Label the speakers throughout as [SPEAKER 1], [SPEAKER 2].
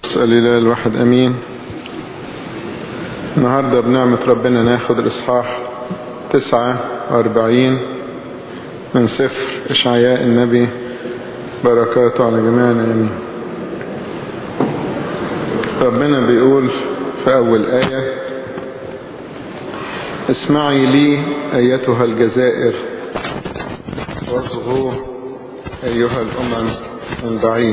[SPEAKER 1] اسأل الله الواحد أمين النهاردة بنعمة ربنا ناخد الإصحاح تسعة وأربعين من سفر إشعياء النبي بركاته على جميعنا أمين ربنا بيقول في أول آية اسمعي لي أيتها الجزائر واصغوا أيها الأمم من بعيد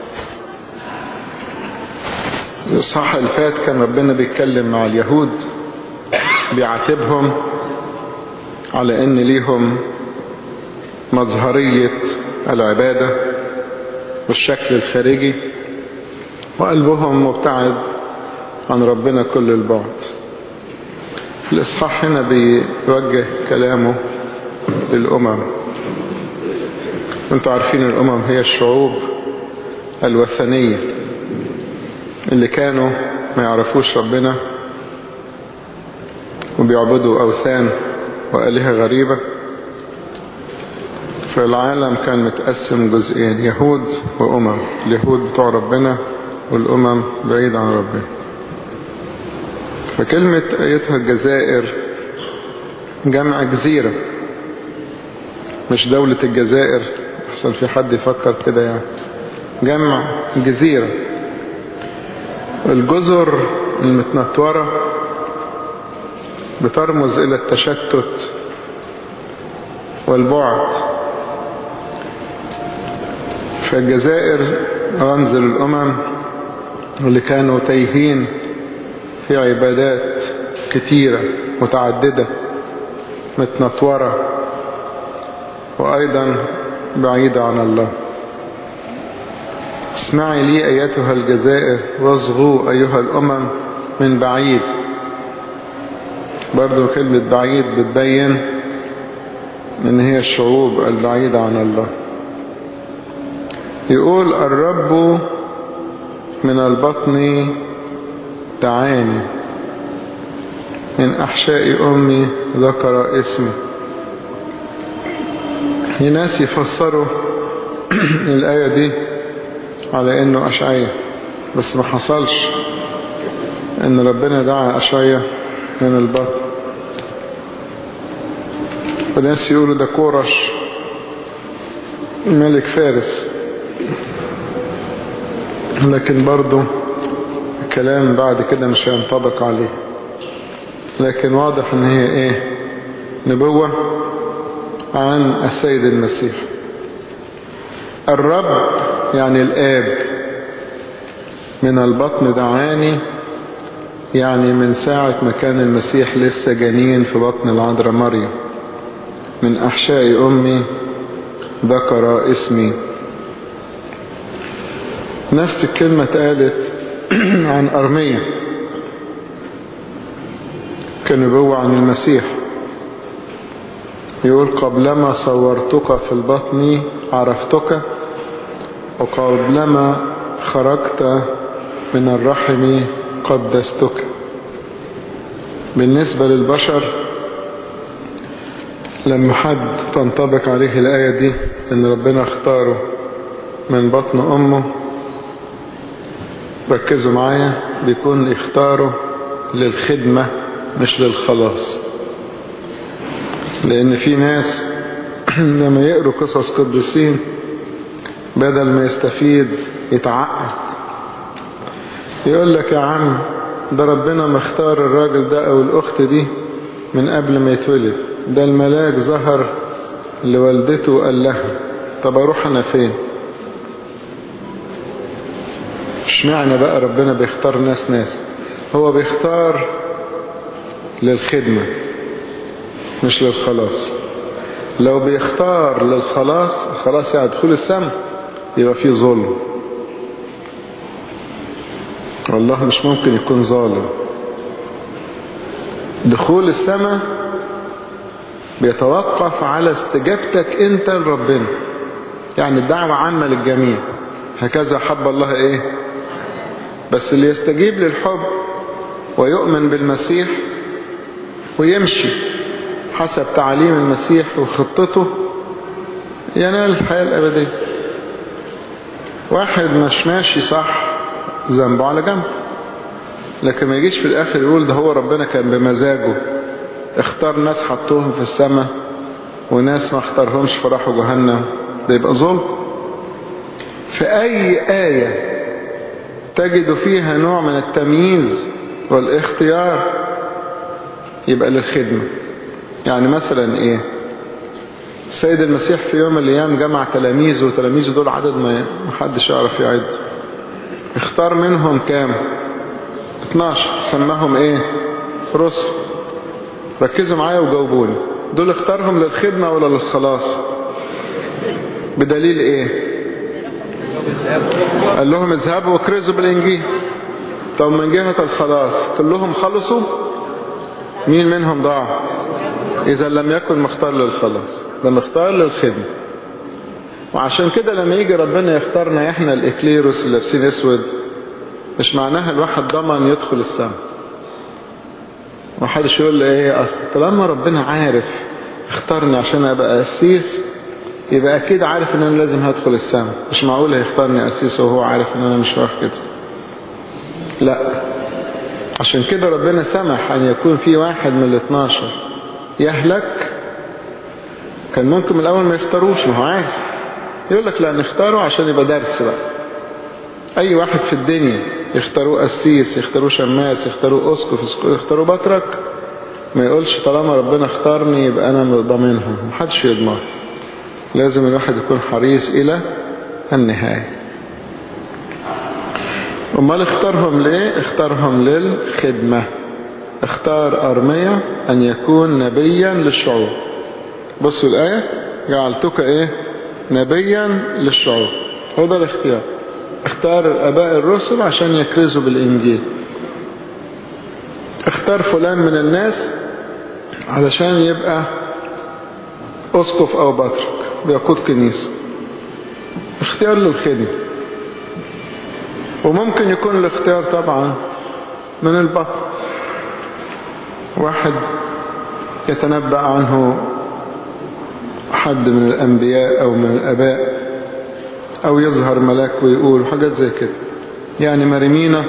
[SPEAKER 1] الإصحاح اللي فات كان ربنا بيتكلم مع اليهود بيعاتبهم على ان ليهم مظهرية العبادة والشكل الخارجي وقلبهم مبتعد عن ربنا كل البعد الإصحاح هنا بيوجه كلامه للأمم انتوا عارفين الأمم هي الشعوب الوثنية اللي كانوا ما يعرفوش ربنا وبيعبدوا أوثان وآلهة غريبة فالعالم كان متقسم جزئين يهود وأمم اليهود بتوع ربنا والأمم بعيد عن ربنا فكلمة أيتها الجزائر جمع جزيرة مش دولة الجزائر يحصل في حد يفكر كده يعني جمع جزيرة الجزر المتنطورة بترمز إلى التشتت والبعد فالجزائر رمز للأمم اللي كانوا تايهين في عبادات كتيرة متعددة متنطورة وأيضا بعيدة عن الله اسمعي لي أيتها الجزائر واصغوا أيها الأمم من بعيد برضو كلمة بعيد بتبين ان هي الشعوب البعيدة عن الله يقول الرب من البطن دعاني من أحشاء أمي ذكر اسمي في ناس يفسروا الآية دي على انه أشعية بس ما حصلش ان ربنا دعا أشعية من البطن فناس يقولوا ده كورش ملك فارس لكن برضو الكلام بعد كده مش هينطبق عليه لكن واضح ان هي ايه نبوة عن السيد المسيح الرب يعني الآب من البطن دعاني يعني من ساعة ما كان المسيح لسه جنين في بطن العذراء مريم من أحشاء أمي ذكر اسمي نفس الكلمة اتقالت عن أرمية كنبوة عن المسيح يقول قبلما صورتك في البطن عرفتك وقبلما خرجت من الرحم قدستك بالنسبة للبشر لما حد تنطبق عليه الآية دي ان ربنا اختاره من بطن امه ركزوا معايا بيكون اختاره للخدمة مش للخلاص لان في ناس لما يقروا قصص قديسين بدل ما يستفيد يتعقد يقول لك يا عم ده ربنا مختار الراجل ده او الاخت دي من قبل ما يتولد ده الملاك ظهر لوالدته وقال لها طب اروح انا فين اشمعنى بقى ربنا بيختار ناس ناس هو بيختار للخدمة مش للخلاص لو بيختار للخلاص خلاص يعني دخول السماء يبقى فيه ظلم والله مش ممكن يكون ظالم دخول السماء بيتوقف على استجابتك انت لربنا يعني الدعوة عامة للجميع هكذا حب الله ايه بس اللي يستجيب للحب ويؤمن بالمسيح ويمشي حسب تعاليم المسيح وخطته ينال الحياة الأبدية واحد مش ماشي صح ذنبه على جنب لكن ما يجيش في الاخر يقول ده هو ربنا كان بمزاجه اختار ناس حطوهم في السماء وناس ما اختارهمش فراحوا جهنم ده يبقى ظلم في اي آية تجد فيها نوع من التمييز والاختيار يبقى للخدمة يعني مثلا ايه السيد المسيح في يوم من الايام جمع تلاميذه وتلاميذه دول عدد ما حدش يعرف يعد اختار منهم كام 12 سماهم ايه رسل ركزوا معايا وجاوبوني دول اختارهم للخدمة ولا للخلاص بدليل ايه قال لهم اذهبوا واكرزوا بالانجيل طب من جهة الخلاص كلهم خلصوا مين منهم ضاع اذا لم يكن مختار للخلاص ده مختار للخدمة وعشان كده لما يجي ربنا يختارنا احنا الاكليروس اللي لابسين اسود مش معناها الواحد ضمن يدخل السماء محدش يقول لي ايه اصل طالما ربنا عارف اختارني عشان ابقى قسيس يبقى اكيد عارف ان انا لازم هدخل السماء مش معقول هيختارني قسيس وهو عارف ان انا مش رايح كده لا عشان كده ربنا سمح ان يكون في واحد من الاثناشر يهلك كان ممكن من الاول ما يختاروش ما هو عارف يقول لك لا نختاره عشان يبقى درس بقى اي واحد في الدنيا يختاروه قسيس يختاروه شماس يختاروه اسقف يختاروه بطرك ما يقولش طالما ربنا اختارني يبقى انا ضامنها محدش يضمن لازم الواحد يكون حريص الى النهاية امال اختارهم ليه اختارهم للخدمة اختار ارمية ان يكون نبيا للشعوب بصوا الاية جعلتك ايه نبيا للشعوب هو ده الاختيار اختار اباء الرسل عشان يكرزوا بالانجيل اختار فلان من الناس علشان يبقى اسقف او بطرك بيقود كنيسة اختيار للخدمة وممكن يكون الاختيار طبعا من البطن واحد يتنبأ عنه حد من الأنبياء أو من الأباء أو يظهر ملاك ويقول حاجات زي كده يعني مريمينا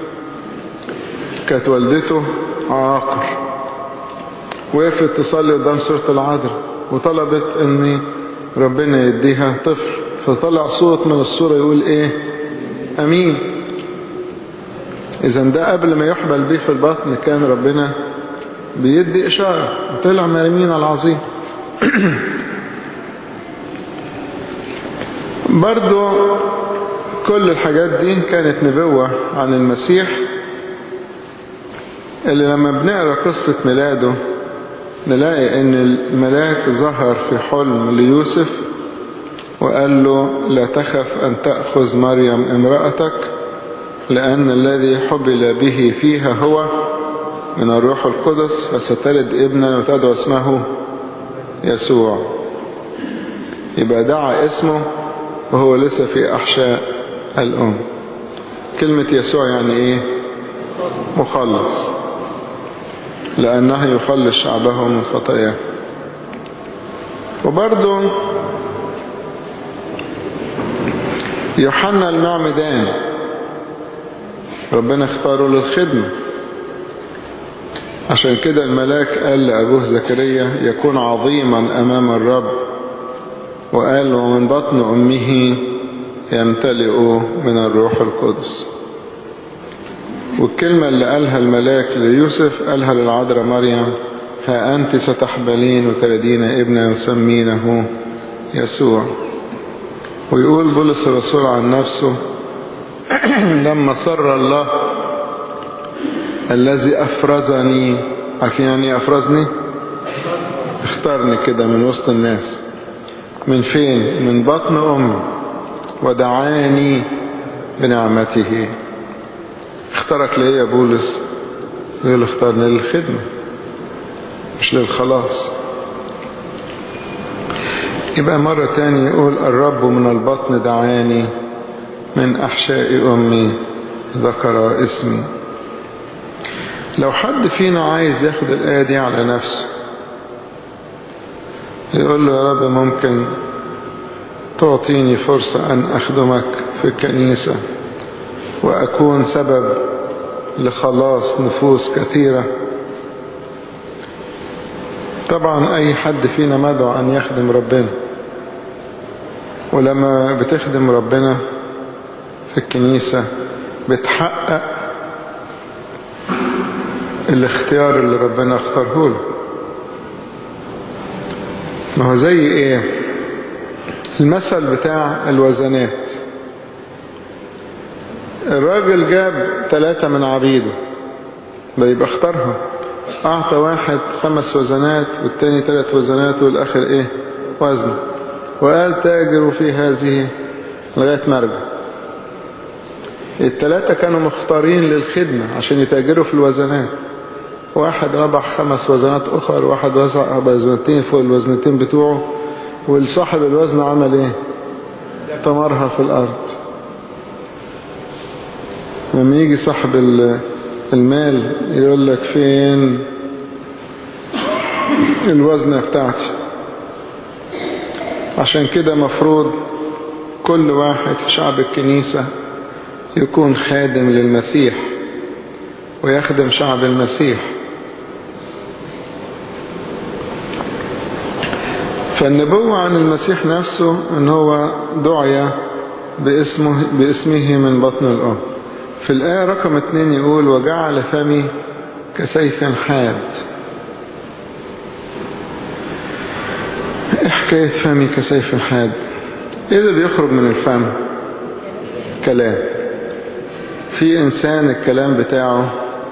[SPEAKER 1] كانت والدته عاقر وقفت تصلي قدام سورة العذراء وطلبت ان ربنا يديها طفل فطلع صوت من الصورة يقول ايه امين اذا ده قبل ما يحبل به في البطن كان ربنا بيدي اشارة وطلع مريمين العظيم برضو كل الحاجات دي كانت نبوة عن المسيح اللي لما بنقرأ قصة ميلاده نلاقي ان الملاك ظهر في حلم ليوسف وقال له لا تخف ان تأخذ مريم امرأتك لأن الذي حبل به فيها هو من الروح القدس فستلد ابنا وتدعو اسمه يسوع يبقى دعا اسمه وهو لسه في أحشاء الأم كلمة يسوع يعني ايه مخلص لأنه يخلص شعبه من خطاياه وبرضه يوحنا المعمدان ربنا اختاره للخدمة عشان كده الملاك قال لأبوه زكريا يكون عظيما أمام الرب وقال ومن بطن أمه يمتلئ من الروح القدس والكلمة اللي قالها الملاك ليوسف قالها للعذراء مريم ها أنت ستحبلين وتلدين ابنا يسمينه يسوع ويقول بولس الرسول عن نفسه لما سر الله الذي أفرزني عارفين يعني أفرزني اختارني كده من وسط الناس من فين من بطن أمي ودعاني بنعمته اختارك ليه يا بولس يقول اختارني للخدمة مش للخلاص يبقى مرة تاني يقول الرب من البطن دعاني من أحشاء أمي ذكر اسمي لو حد فينا عايز ياخد الآية دي على نفسه يقول له يا رب ممكن تعطيني فرصة أن أخدمك في الكنيسة وأكون سبب لخلاص نفوس كثيرة طبعا أي حد فينا مدعو أن يخدم ربنا ولما بتخدم ربنا في الكنيسة بتحقق الاختيار اللي ربنا اختاره له ما هو زي ايه المثل بتاع الوزنات الراجل جاب ثلاثة من عبيده ده يبقى اختارهم اعطى واحد خمس وزنات والتاني ثلاث وزنات والاخر ايه وزن وقال تاجروا في هذه لغاية مرجع الثلاثة كانوا مختارين للخدمة عشان يتاجروا في الوزنات واحد ربح خمس وزنات أخر واحد وزع وزنتين فوق الوزنتين بتوعه والصاحب الوزن عمل ايه طمرها في الأرض لما يجي صاحب المال يقول لك فين الوزنة بتاعتي عشان كده مفروض كل واحد في شعب الكنيسة يكون خادم للمسيح ويخدم شعب المسيح فالنبوة عن المسيح نفسه ان هو دعي باسمه, باسمه من بطن الأم في الآية رقم اتنين يقول وجعل فمي كسيف حاد ايه حكاية فمي كسيف حاد ايه اللي بيخرج من الفم كلام في انسان الكلام بتاعه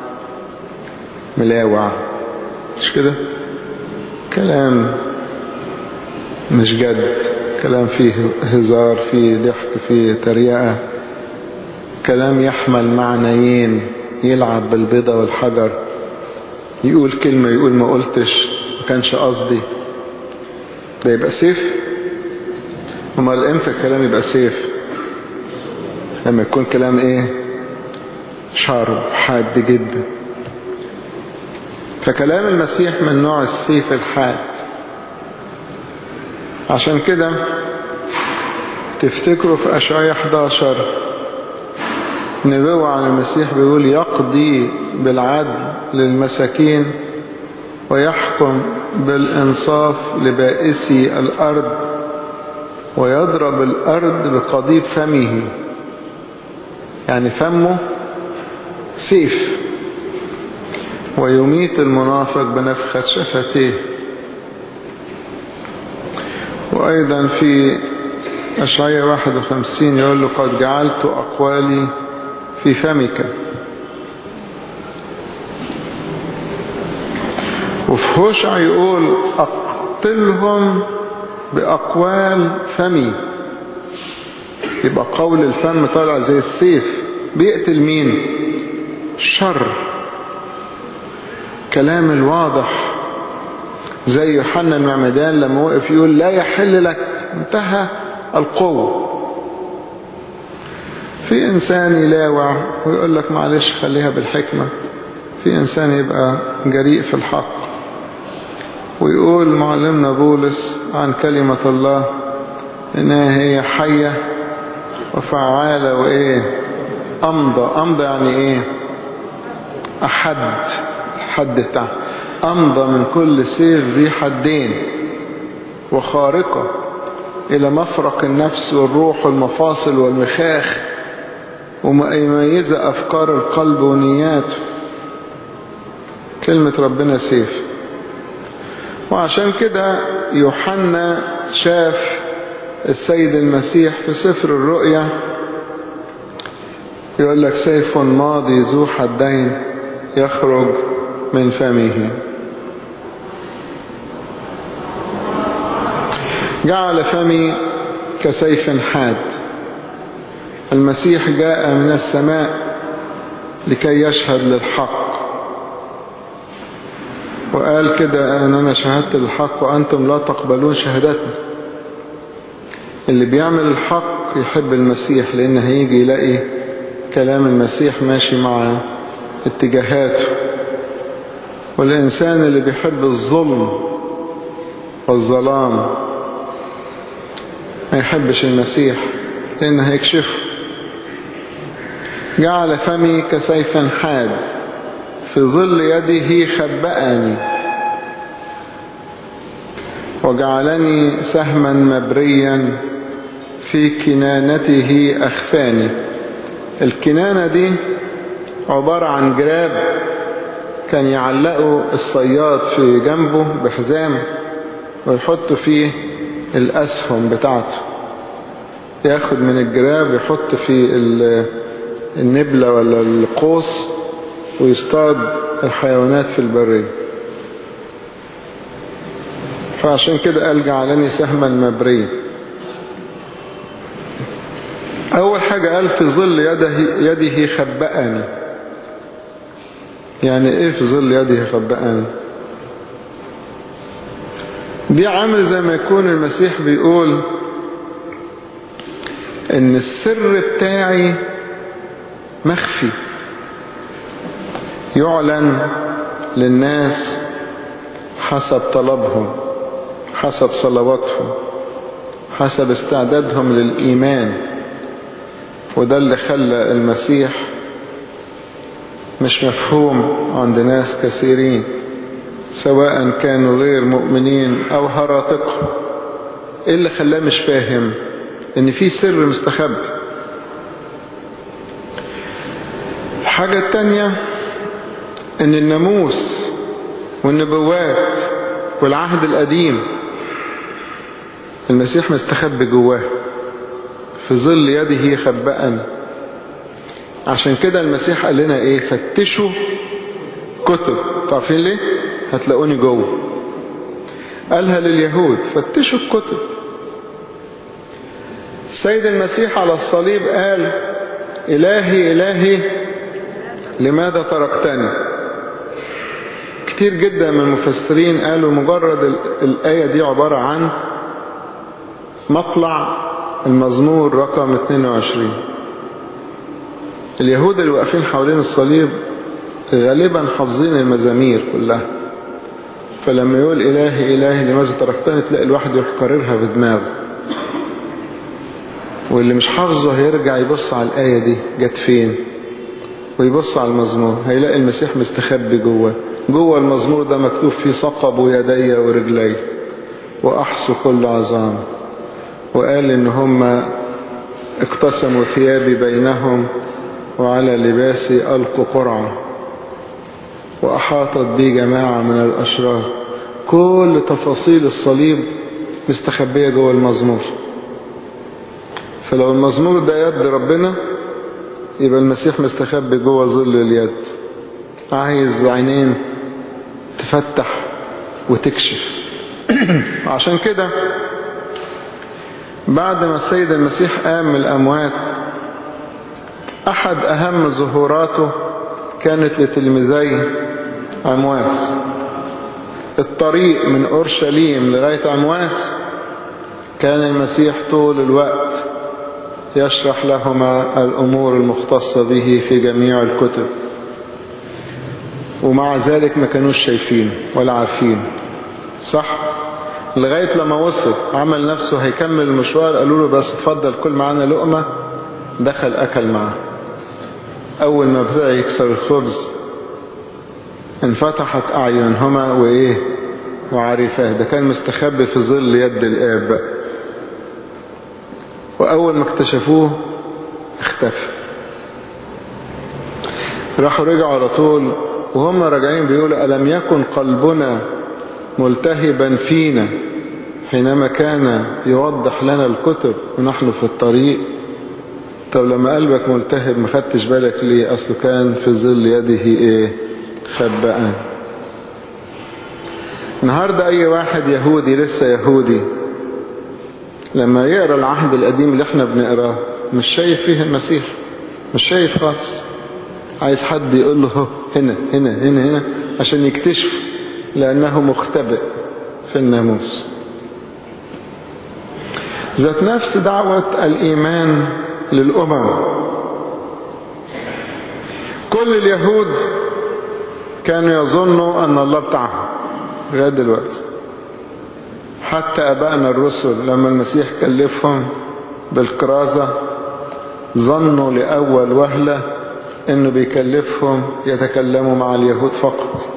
[SPEAKER 1] ملاوع مش كده كلام مش جد كلام فيه هزار فيه ضحك فيه تريقة كلام يحمل معنيين يلعب بالبيضة والحجر يقول كلمة يقول ما قلتش ما كانش قصدي ده يبقى سيف امال امتى الكلام يبقى سيف لما يكون كلام ايه شارب حاد جدا فكلام المسيح من نوع السيف الحاد عشان كده تفتكروا في أشعية 11 نبوة عن المسيح بيقول يقضي بالعدل للمساكين ويحكم بالإنصاف لبائسي الأرض ويضرب الأرض بقضيب فمه يعني فمه سيف ويميت المنافق بنفخة شفتيه وأيضا في أشعية 51 يقول له قد جعلت أقوالي في فمك وفي هوشع يقول أقتلهم بأقوال فمي يبقى قول الفم طالع زي السيف بيقتل مين الشر كلام الواضح زي يوحنا المعمدان لما وقف يقول لا يحل لك انتهى القوة في إنسان يلاوع ويقول لك معلش خليها بالحكمة في إنسان يبقى جريء في الحق ويقول معلمنا بولس عن كلمة الله إنها هي حية وفعالة وإيه أمضى أمضى يعني إيه أحد حد بتاع أمضى من كل سيف ذي حدين وخارقة إلى مفرق النفس والروح والمفاصل والمخاخ وميزة أفكار القلب ونياته كلمة ربنا سيف وعشان كده يوحنا شاف السيد المسيح في سفر الرؤيا يقول لك سيف ماضي ذو حدين يخرج من فمه جعل فمي كسيف حاد المسيح جاء من السماء لكي يشهد للحق وقال كده أنا شهدت للحق وأنتم لا تقبلون شهادتنا اللي بيعمل الحق يحب المسيح لأن هيجي يلاقي كلام المسيح ماشي مع اتجاهاته والإنسان اللي بيحب الظلم والظلام ما يحبش المسيح لأن هيكشفه جعل فمي كسيف حاد في ظل يده خبأني وجعلني سهما مبريا في كنانته أخفاني الكنانة دي عبارة عن جراب كان يعلقوا الصياد في جنبه بحزام ويحط فيه الأسهم بتاعته ياخد من الجراب يحط في النبلة ولا القوس ويصطاد الحيوانات في البرية فعشان كده قال جعلني سهما مبريا أول حاجة قال في ظل يده, يده خبأني يعني إيه في ظل يده خبأني دي عامل زي ما يكون المسيح بيقول ان السر بتاعي مخفي يعلن للناس حسب طلبهم حسب صلواتهم حسب استعدادهم للإيمان وده اللي خلى المسيح مش مفهوم عند ناس كثيرين سواء كانوا غير مؤمنين أو هراطقة إيه اللي خلاه مش فاهم إن في سر مستخبي الحاجة التانية إن الناموس والنبوات والعهد القديم المسيح مستخبي جواه في ظل يده خبأني عشان كده المسيح قال لنا ايه فتشوا كتب تعرفين ليه هتلاقوني جوه قالها لليهود فتشوا الكتب السيد المسيح على الصليب قال إلهي إلهي لماذا تركتني كتير جدا من المفسرين قالوا مجرد الآية دي عبارة عن مطلع المزمور رقم 22 اليهود اللي واقفين حوالين الصليب غالبا حافظين المزامير كلها فلما يقول إلهي إلهي لماذا تركتني تلاقي الواحد يروح كررها في دماغه واللي مش حافظه هيرجع يبص على الآية دي جت فين ويبص على المزمور هيلاقي المسيح مستخبي جوه جوه المزمور ده مكتوب فيه صقب يدي ورجلي وأحصوا كل عظام وقال إن هم اقتسموا ثيابي بينهم وعلى لباسي ألقوا قرعة وأحاطت بي جماعة من الأشرار كل تفاصيل الصليب مستخبية جوه المزمور فلو المزمور ده يد ربنا يبقى المسيح مستخبي جوه ظل اليد عايز عينين تفتح وتكشف عشان كده بعد ما السيد المسيح قام من الأموات أحد أهم ظهوراته كانت لتلميذي عمواس الطريق من أورشليم لغاية عمواس كان المسيح طول الوقت يشرح لهما الأمور المختصة به في جميع الكتب ومع ذلك ما كانوش شايفين ولا عارفين صح لغاية لما وصل عمل نفسه هيكمل المشوار قالوا له بس اتفضل كل معانا لقمة دخل أكل معاه أول ما بدأ يكسر الخبز انفتحت أعينهما وإيه وعرفاه ده كان مستخبي في ظل يد الآب بقى وأول ما اكتشفوه اختفى راحوا رجعوا على طول وهم راجعين بيقولوا ألم يكن قلبنا ملتهبا فينا حينما كان يوضح لنا الكتب ونحن في الطريق طب لما قلبك ملتهب ما خدتش بالك ليه أصله كان في ظل يده إيه خبأ النهاردة أي واحد يهودي لسه يهودي لما يقرأ العهد القديم اللي احنا بنقراه مش شايف فيه المسيح مش شايف خالص عايز حد يقول له هنا هنا هنا هنا عشان يكتشف لأنه مختبئ في الناموس ذات نفس دعوة الإيمان للأمم كل اليهود كانوا يظنوا أن الله بتاعهم لغاية دلوقتي حتى أبائنا الرسل لما المسيح كلفهم بالكرازة ظنوا لأول وهلة انه بيكلفهم يتكلموا مع اليهود فقط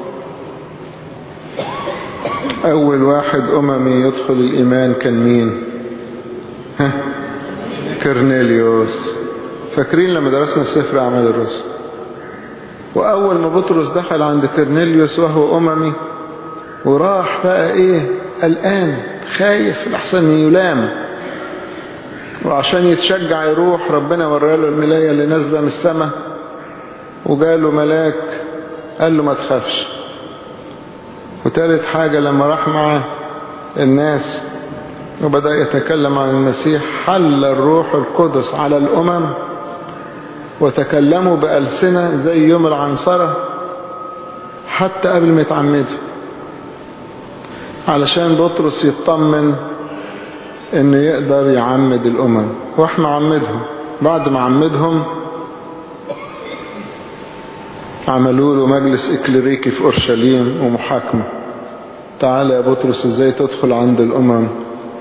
[SPEAKER 1] اول واحد اممي يدخل الايمان كان مين ها كرنيليوس فاكرين لما درسنا سفر اعمال الرسل واول ما بطرس دخل عند كرنيليوس وهو اممي وراح بقى ايه قلقان خايف لحسن يلام وعشان يتشجع يروح ربنا وراله الملاية اللي نازلة من السماء وجاله ملاك قال له ما تخافش وتالت حاجة لما راح مع الناس وبدأ يتكلم عن المسيح حل الروح القدس على الأمم وتكلموا بألسنة زي يوم العنصرة حتى قبل ما يتعمدوا علشان بطرس يطمن انه يقدر يعمد الامم راح معمدهم بعد ما عمدهم عملوا له مجلس اكليريكي في اورشليم ومحاكمه تعالى يا بطرس ازاي تدخل عند الامم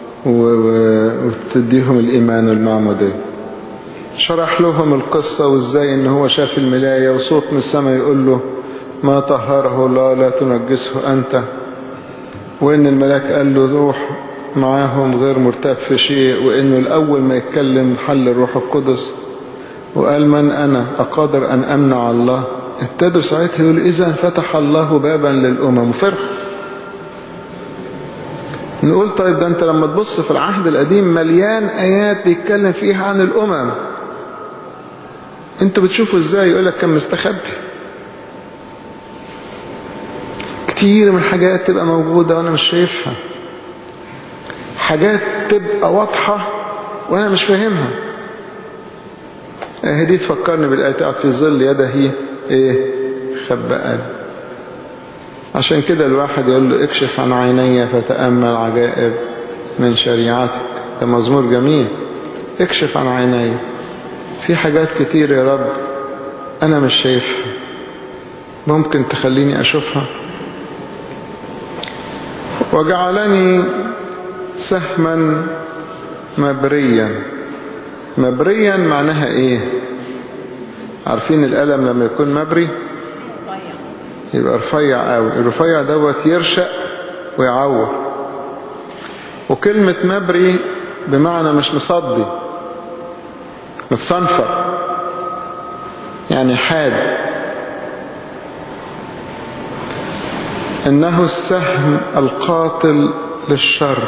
[SPEAKER 1] وتديهم الايمان والمعموديه شرح لهم القصه وازاي ان هو شاف الملايه وصوت من السماء يقول له ما طهره الله لا تنجسه انت وان الملاك قال له روح معاهم غير مرتاب في شيء وانه الاول ما يتكلم حل الروح القدس وقال من انا اقادر ان امنع الله ابتدوا ساعتها يقول اذا فتح الله بابا للامم وفرح نقول طيب ده انت لما تبص في العهد القديم مليان ايات بيتكلم فيها عن الامم انتوا بتشوفوا ازاي يقول لك كان مستخبي كتير من الحاجات تبقى موجودة وانا مش شايفها حاجات تبقى واضحة وانا مش فاهمها اه دي تفكرني بالآية في ظل يده ايه خبأني عشان كده الواحد يقول له اكشف عن عيني فتأمل عجائب من شريعتك ده مزمور جميل اكشف عن عيني في حاجات كتير يا رب انا مش شايفها ممكن تخليني اشوفها وجعلني سهما مبريا مبريا معناها ايه عارفين القلم لما يكون مبري يبقى رفيع قوي الرفيع دوت يرشق ويعور وكلمة مبري بمعنى مش مصدي متصنفر يعني حاد إنه السهم القاتل للشر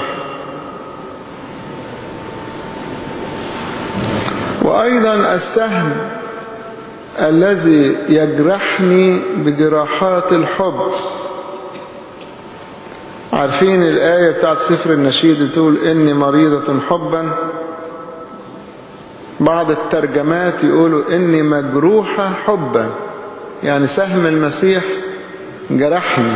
[SPEAKER 1] وأيضا السهم الذي يجرحني بجراحات الحب عارفين الآية بتاعت سفر النشيد بتقول إني مريضة حبا بعض الترجمات يقولوا إني مجروحة حبا يعني سهم المسيح جرحني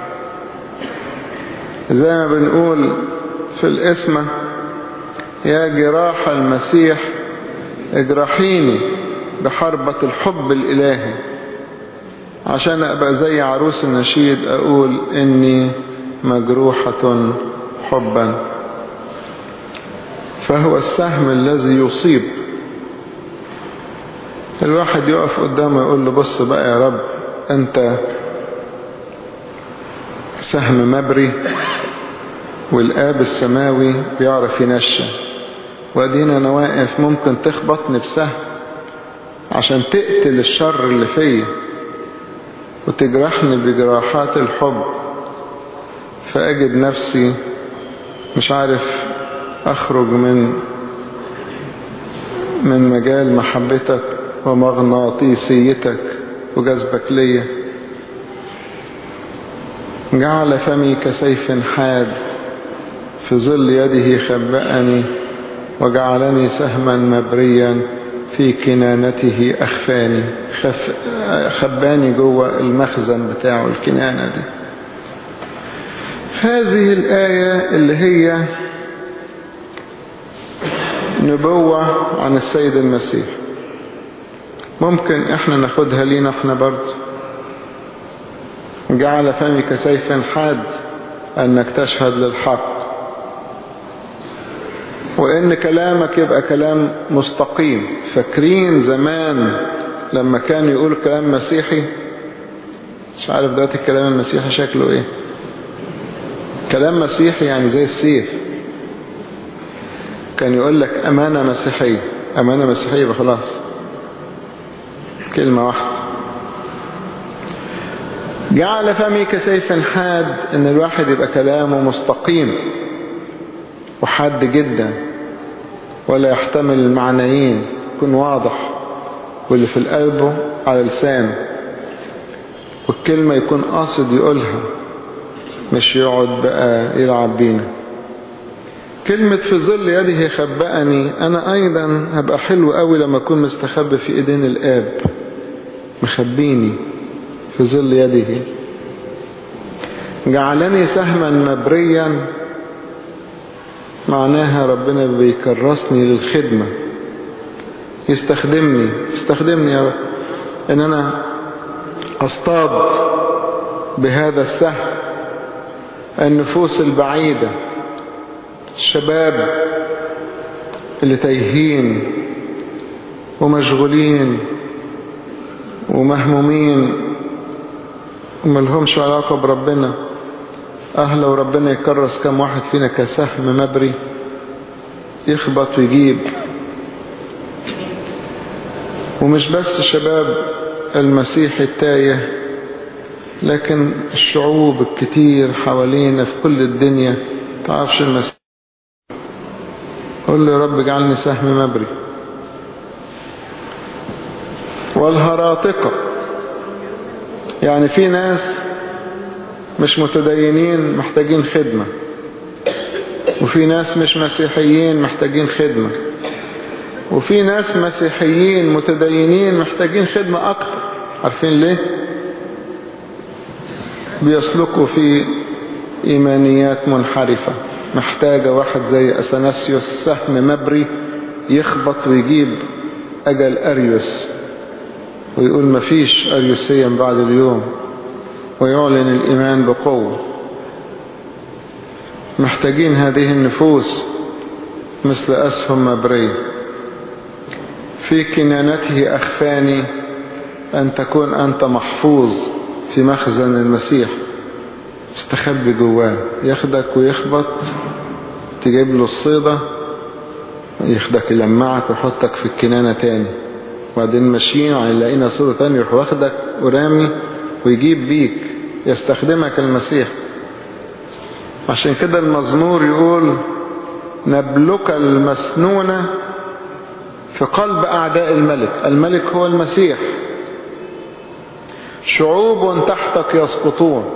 [SPEAKER 1] زي ما بنقول في الاسمة يا جراح المسيح اجرحيني بحربة الحب الإلهي عشان أبقى زي عروس النشيد أقول إني مجروحة حبا فهو السهم الذي يصيب الواحد يقف قدامه يقول له بص بقى يا رب أنت سهم مبري والآب السماوي بيعرف ينشى وادينا انا واقف ممكن تخبطني بسهم عشان تقتل الشر اللي فيا وتجرحني بجراحات الحب فأجد نفسي مش عارف أخرج من من مجال محبتك ومغناطيسيتك وجذبك ليا جعل فمي كسيف حاد في ظل يده خبأني وجعلني سهما مبريا في كنانته أخفاني خف خباني جوه المخزن بتاعه الكنانة دي هذه الآية اللي هي نبوة عن السيد المسيح ممكن احنا ناخدها لينا احنا برضه جعل فمي كسيف حاد انك تشهد للحق وان كلامك يبقى كلام مستقيم فاكرين زمان لما كان يقول كلام مسيحي مش عارف دلوقتي الكلام المسيحي شكله ايه كلام مسيحي يعني زي السيف كان يقول لك أمانة مسيحية أمانة مسيحية خلاص كلمة واحدة جعل فمي كسيف حاد ان الواحد يبقى كلامه مستقيم وحاد جدا ولا يحتمل المعنيين يكون واضح واللي في قلبه على لسانه والكلمة يكون قاصد يقولها مش يقعد بقى يلعب بينا كلمة في ظل يده خبأني أنا أيضا هبقى حلو قوي لما أكون مستخبي في إيدين الآب مخبيني في ظل يده جعلني سهما مبريا معناها ربنا بيكرسني للخدمة يستخدمني يستخدمني يا رب ان انا اصطاد بهذا السهم النفوس البعيدة الشباب اللي تايهين ومشغولين ومهمومين وملهمش علاقة بربنا اه لو ربنا يكرس كم واحد فينا كسهم مبري يخبط ويجيب ومش بس شباب المسيح التايه لكن الشعوب الكتير حوالينا في كل الدنيا تعرفش المسيح قول له يا رب اجعلني سهم مبري والهراطقة يعني في ناس مش متدينين محتاجين خدمة وفي ناس مش مسيحيين محتاجين خدمة وفي ناس مسيحيين متدينين محتاجين خدمة أكتر عارفين ليه؟ بيسلكوا في إيمانيات منحرفة محتاجة واحد زي أثناسيوس سهم مبري يخبط ويجيب أجل أريوس ويقول مفيش أريوسيا بعد اليوم ويعلن الإيمان بقوة محتاجين هذه النفوس مثل أسهم مبرية في كنانته أخفاني أن تكون أنت محفوظ في مخزن المسيح استخبي جواه ياخدك ويخبط تجيب له الصيدة ياخدك يلمعك ويحطك في الكنانة تاني وبعدين ماشيين هيلاقينا صيدة تاني يروح واخدك ورامي ويجيب بيك يستخدمك المسيح عشان كده المزمور يقول نبلك المسنونة في قلب أعداء الملك الملك هو المسيح شعوب تحتك يسقطون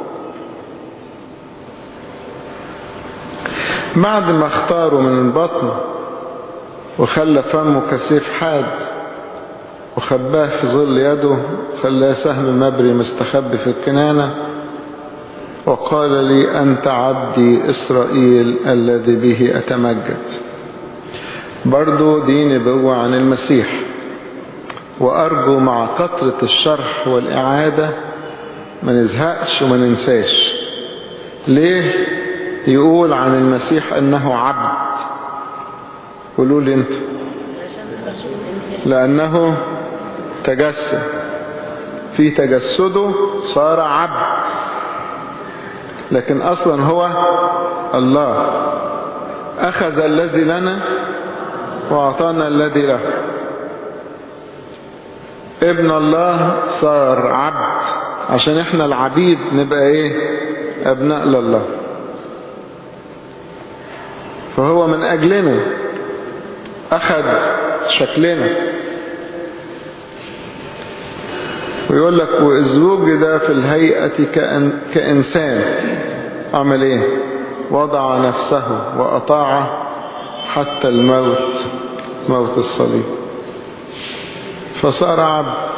[SPEAKER 1] بعد ما اختاروا من البطن وخلى فمه كسيف حاد وخباه في ظل يده خلاه سهم مبري مستخبي في الكنانة وقال لي أنت عبدي إسرائيل الذي به أتمجد برضو دي نبوة عن المسيح وأرجو مع كثرة الشرح والإعادة ما نزهقش وما ننساش ليه يقول عن المسيح أنه عبد قولوا لي انت لأنه تجسد في تجسده صار عبد لكن أصلا هو الله أخذ الذي لنا وأعطانا الذي له ابن الله صار عبد عشان احنا العبيد نبقى ايه ابناء لله فهو من اجلنا اخذ شكلنا ويقول لك والزوج ده في الهيئة كأن كإنسان عمل ايه وضع نفسه وأطاع حتى الموت موت الصليب فصار عبد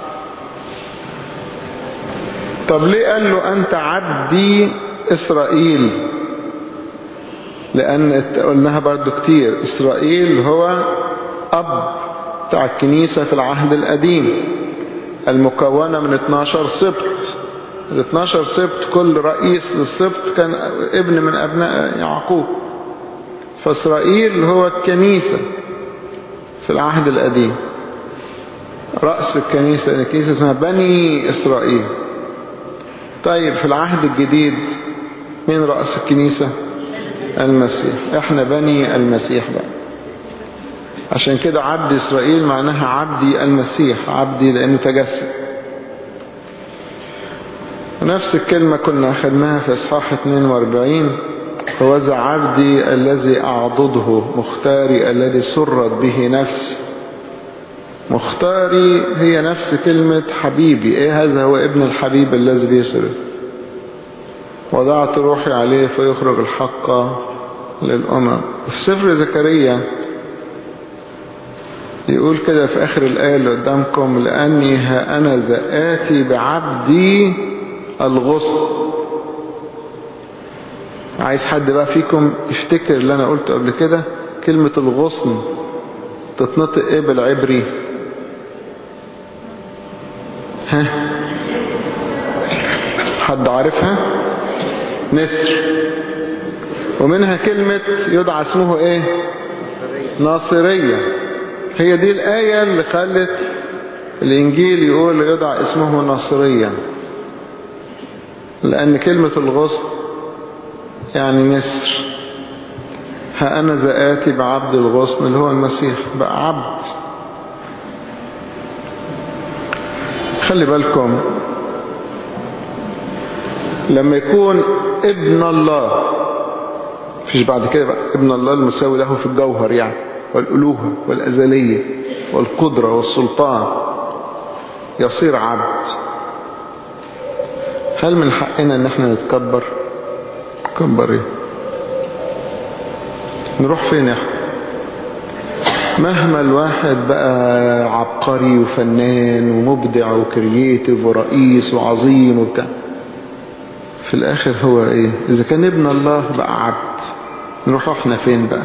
[SPEAKER 1] طب ليه قال له أنت عبدي إسرائيل لأن قلناها برضو كتير إسرائيل هو أب بتاع الكنيسة في العهد القديم المكونة من 12 سبط ال 12 سبط كل رئيس للسبط كان ابن من أبناء يعقوب فإسرائيل هو الكنيسة في العهد القديم رأس الكنيسة الكنيسة اسمها بني إسرائيل طيب في العهد الجديد مين رأس الكنيسة المسيح احنا بني المسيح بقى عشان كده عبد إسرائيل معناها عبدي المسيح عبدي لأنه تجسد نفس الكلمة كنا أخذناها في إصحاح 42 فوزع عبدي الذي أعضده مختاري الذي سرت به نفسي مختاري هي نفس كلمة حبيبي ايه هذا هو ابن الحبيب الذي بيسرف وضعت روحي عليه فيخرج الحق للأمم في سفر زكريا يقول كده في آخر الآية اللي قدامكم لأني ها أنا ذا آتي بعبدي الغصن عايز حد بقى فيكم يفتكر اللي أنا قلته قبل كده كلمة الغصن تتنطق ايه بالعبري ها حد عارفها نسر ومنها كلمة يدعى اسمه ايه ناصرية هي دي الآية اللي خلت الإنجيل يقول يدعى اسمه ناصريا لأن كلمة الغصن يعني نسر ها أنا زآتي بعبد الغصن اللي هو المسيح بقى عبد خلي بالكم لما يكون ابن الله فيش بعد كده بقى ابن الله المساوي له في الجوهر يعني والألوهة والأزلية والقدرة والسلطان يصير عبد هل من حقنا ان احنا نتكبر نتكبر ايه نروح فين يا احنا مهما الواحد بقى عبقري وفنان ومبدع وكرييتيف ورئيس وعظيم وبتاع في الاخر هو ايه اذا كان ابن الله بقى عبد نروح احنا فين بقى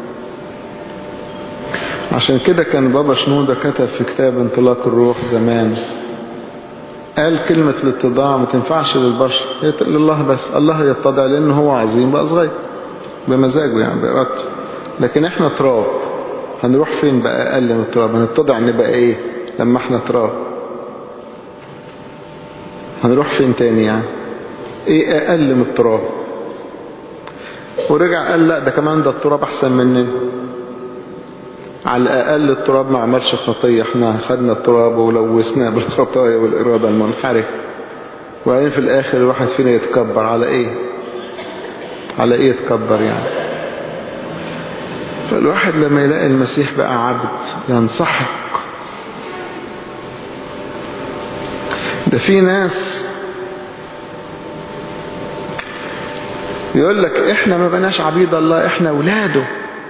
[SPEAKER 1] عشان كده كان بابا شنودة كتب في كتاب انطلاق الروح زمان قال كلمة الاتضاع ما تنفعش للبشر لله بس الله يتضع لأنه هو عظيم بقى صغير بمزاجه يعني بإرادته لكن احنا تراب هنروح فين بقى أقل من التراب هنتضع نبقى ايه لما احنا تراب هنروح فين تاني يعني ايه أقل من التراب ورجع قال لا ده كمان ده التراب أحسن مننا على الأقل التراب ما عملش خطية احنا خدنا التراب ولوثناه بالخطايا والإرادة المنحرفة وبعدين في الآخر الواحد فينا يتكبر على ايه على ايه يتكبر يعني فالواحد لما يلاقي المسيح بقى عبد ينسحق ده في ناس يقول لك احنا ما بناش عبيد الله احنا ولاده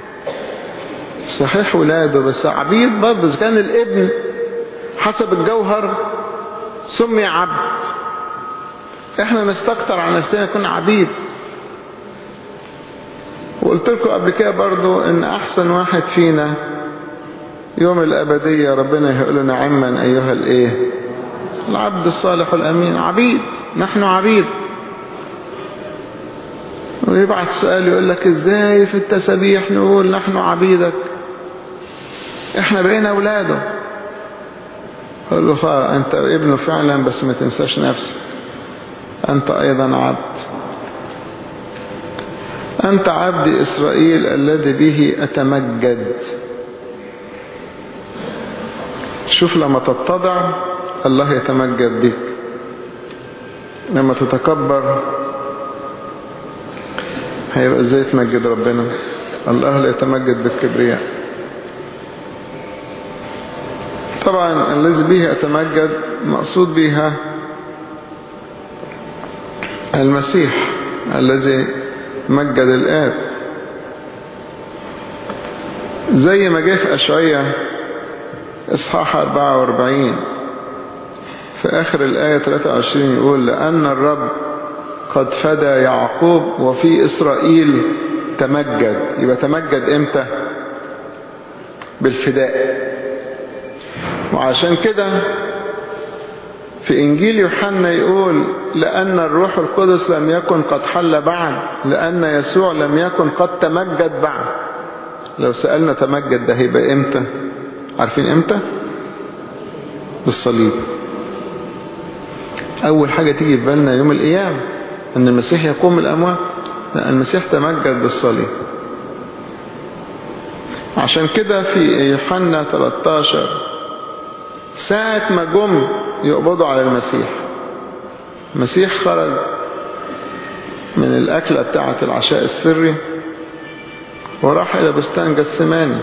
[SPEAKER 1] صحيح ولاده بس عبيد برضه اذا كان الابن حسب الجوهر سمي عبد احنا نستكتر على نفسنا نكون عبيد وقلت لكم قبل كده برضو ان احسن واحد فينا يوم الابدية ربنا يقول لنا عما ايها الايه العبد الصالح الامين عبيد نحن عبيد ويبعث سؤال يقول لك ازاي في التسابيح نقول نحن عبيدك احنا بقينا اولاده قال له خلاص انت ابنه فعلا بس ما تنساش نفسك انت ايضا عبد أنت عبد إسرائيل الذي به أتمجد شوف لما تتضع الله يتمجد بك لما تتكبر هيبقى ازاي تمجد ربنا الله لا يتمجد بالكبرياء طبعا الذي به أتمجد مقصود بها المسيح الذي مجد الآب زي ما جه في أشعية إصحاح 44 في آخر الآية 23 يقول لأن الرب قد فدى يعقوب وفي إسرائيل تمجد يبقى تمجد إمتى بالفداء وعشان كده في إنجيل يوحنا يقول لأن الروح القدس لم يكن قد حل بعد لأن يسوع لم يكن قد تمجد بعد لو سألنا تمجد ده هيبقى إمتى عارفين إمتى بالصليب أول حاجة تيجي في بالنا يوم القيامة أن المسيح يقوم من الأموات لا المسيح تمجد بالصليب عشان كده في يوحنا 13 ساعة ما جم يقبضوا على المسيح المسيح خرج من الأكلة بتاعة العشاء السري وراح إلى بستان جسماني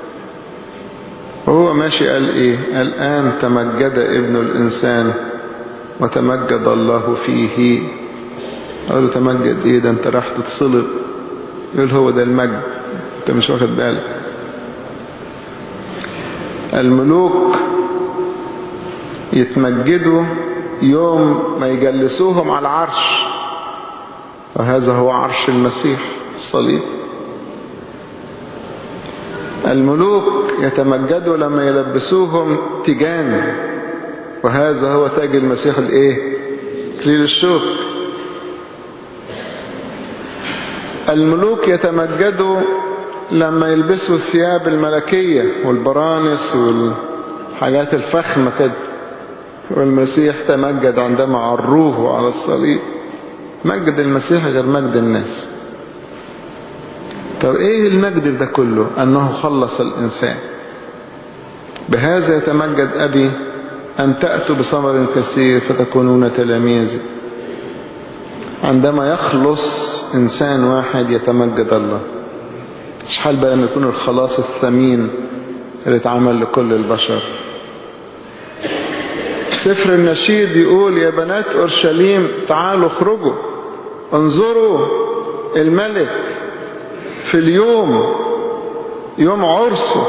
[SPEAKER 1] وهو ماشي قال إيه الآن تمجد ابن الإنسان وتمجد الله فيه قال له تمجد إيه ده أنت راح تتصلب يقول هو ده المجد أنت مش واخد بالك الملوك يتمجدوا يوم ما يجلسوهم على العرش وهذا هو عرش المسيح الصليب الملوك يتمجدوا لما يلبسوهم تيجان وهذا هو تاج المسيح الايه كليل الشوك الملوك يتمجدوا لما يلبسوا الثياب الملكية والبرانس والحاجات الفخمة كده والمسيح تمجد عندما عروه على الصليب مجد المسيح غير مجد الناس طب ايه المجد ده كله انه خلص الانسان بهذا يتمجد ابي ان تأتوا بثمر كثير فتكونون تلاميذي عندما يخلص انسان واحد يتمجد الله مش حال بقى لما يكون الخلاص الثمين اللي اتعمل لكل البشر سفر النشيد يقول يا بنات أورشليم تعالوا اخرجوا انظروا الملك في اليوم يوم عرسه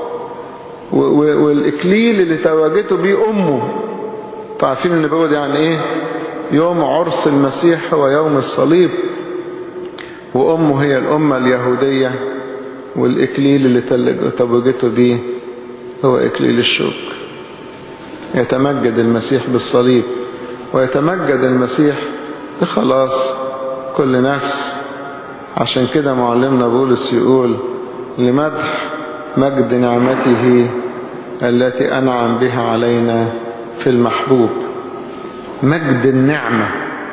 [SPEAKER 1] والإكليل اللي تواجدته بيه أمه تعرفين النبوة دي يعني إيه يوم عرس المسيح هو يوم الصليب وأمه هي الأمة اليهودية والإكليل اللي تواجدته بيه هو إكليل الشوك يتمجد المسيح بالصليب ويتمجد المسيح بخلاص كل نفس عشان كده معلمنا بولس يقول لمدح مجد نعمته التي أنعم بها علينا في المحبوب مجد النعمة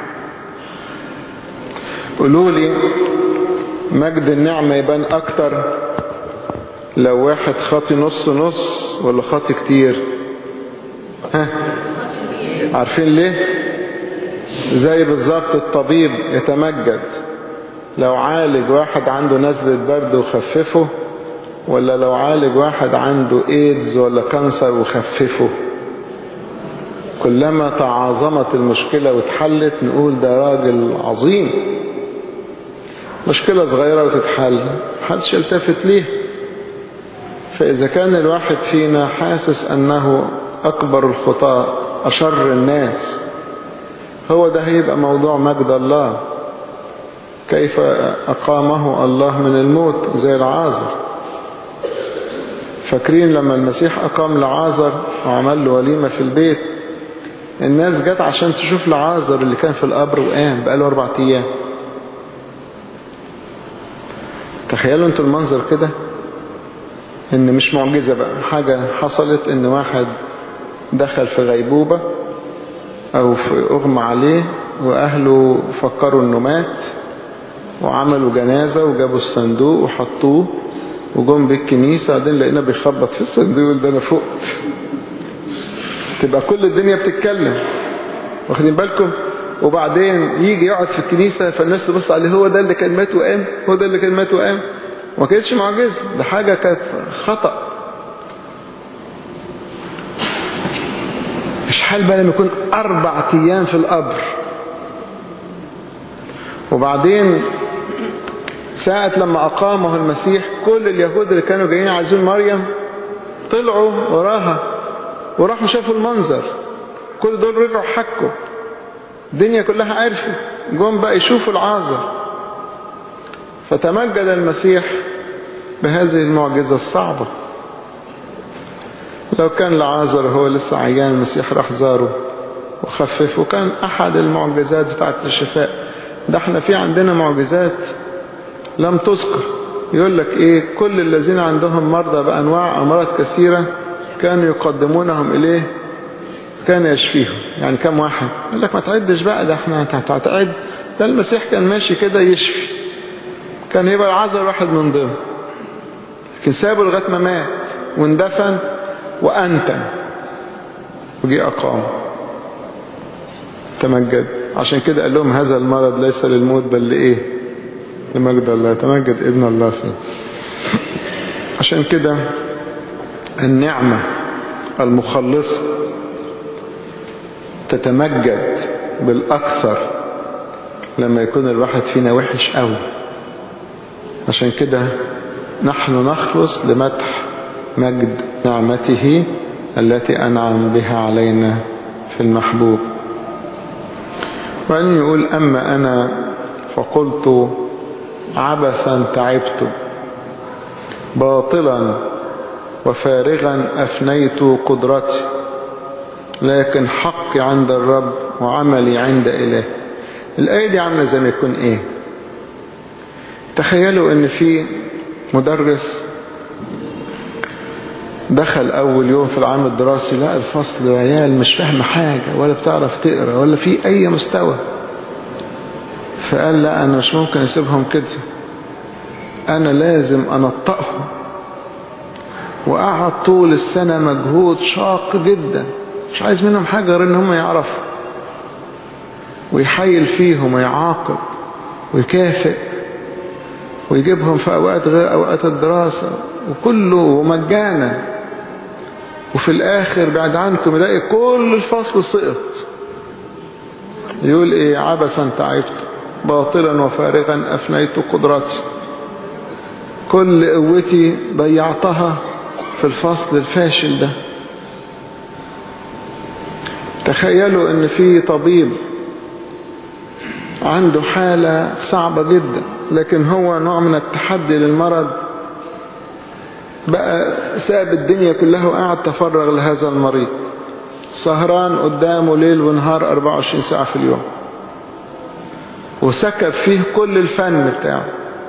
[SPEAKER 1] قولوا لي مجد النعمة يبان أكتر لو واحد خاطي نص نص ولا خاطي كتير ها عارفين ليه زي بالظبط الطبيب يتمجد لو عالج واحد عنده نزلة برد وخففه ولا لو عالج واحد عنده ايدز ولا كانسر وخففه كلما تعاظمت المشكلة واتحلت نقول ده راجل عظيم مشكلة صغيرة وتتحل محدش يلتفت ليه فإذا كان الواحد فينا حاسس أنه أكبر الخطاء أشر الناس هو ده هيبقى موضوع مجد الله كيف أقامه الله من الموت زي العازر فاكرين لما المسيح أقام لعازر وعمل له وليمة في البيت الناس جت عشان تشوف لعازر اللي كان في القبر وقام بقاله أربع أيام تخيلوا انتوا المنظر كده ان مش معجزة بقى حاجة حصلت ان واحد دخل في غيبوبة او في اغمى عليه واهله فكروا انه مات وعملوا جنازة وجابوا الصندوق وحطوه وجم بالكنيسة بعدين لقينا بيخبط في الصندوق ده انا فقت تبقى كل الدنيا بتتكلم واخدين بالكم وبعدين يجي يقعد في الكنيسة فالناس تبص عليه هو ده اللي كان مات وقام هو ده اللي كان مات وقام وما كانتش معجزة ده حاجة كانت خطأ مش حال بقى لما يكون أربع أيام في القبر وبعدين ساعة لما أقامه المسيح كل اليهود اللي كانوا جايين عايزين مريم طلعوا وراها وراحوا شافوا المنظر كل دول رجعوا حكوا الدنيا كلها عرفت جم بقى يشوفوا العازر فتمجد المسيح بهذه المعجزة الصعبة لو كان لعازر هو لسه عيان المسيح راح زاره وخففه كان أحد المعجزات بتاعت الشفاء ده احنا في عندنا معجزات لم تذكر يقول لك ايه كل الذين عندهم مرضى بأنواع أمراض كثيرة كانوا يقدمونهم إليه فكان يشفيهم يعني كم واحد يقول لك ما تعدش بقى ده احنا هتعد ده المسيح كان ماشي كده يشفي كان يبقى العذر واحد من ضمن لكن سابه لغايه ما مات واندفن وانتن وجي اقام تمجد عشان كده قال لهم هذا المرض ليس للموت بل لايه لمجد الله تمجد ابن الله فيه عشان كده النعمة المخلصة تتمجد بالأكثر لما يكون الواحد فينا وحش قوي عشان كده نحن نخلص لمدح مجد نعمته التي أنعم بها علينا في المحبوب وأن يقول أما أنا فقلت عبثا تعبت باطلا وفارغا أفنيت قدرتي لكن حقي عند الرب وعملي عند إله الآية دي عاملة زي ما يكون إيه تخيلوا إن في مدرس دخل أول يوم في العام الدراسي لقى الفصل العيال مش فاهم حاجة ولا بتعرف تقرأ ولا في أي مستوى فقال لا أنا مش ممكن أسيبهم كده أنا لازم أنطقهم وقعد طول السنة مجهود شاق جدا مش عايز منهم حاجة غير ان هم يعرفوا ويحيل فيهم ويعاقب ويكافئ ويجيبهم في أوقات غير أوقات الدراسة وكله مجانا وفي الآخر بعد عنكم يلاقي كل الفصل سقط يقول إيه عبسا تعبت باطلا وفارغا أفنيت قدرتي كل قوتي ضيعتها في الفصل الفاشل ده تخيلوا ان في طبيب عنده حالة صعبة جدا لكن هو نوع من التحدي للمرض بقى ساب الدنيا كلها وقاعد تفرغ لهذا المريض سهران قدامه ليل ونهار 24 ساعة في اليوم وسكب فيه كل الفن بتاعه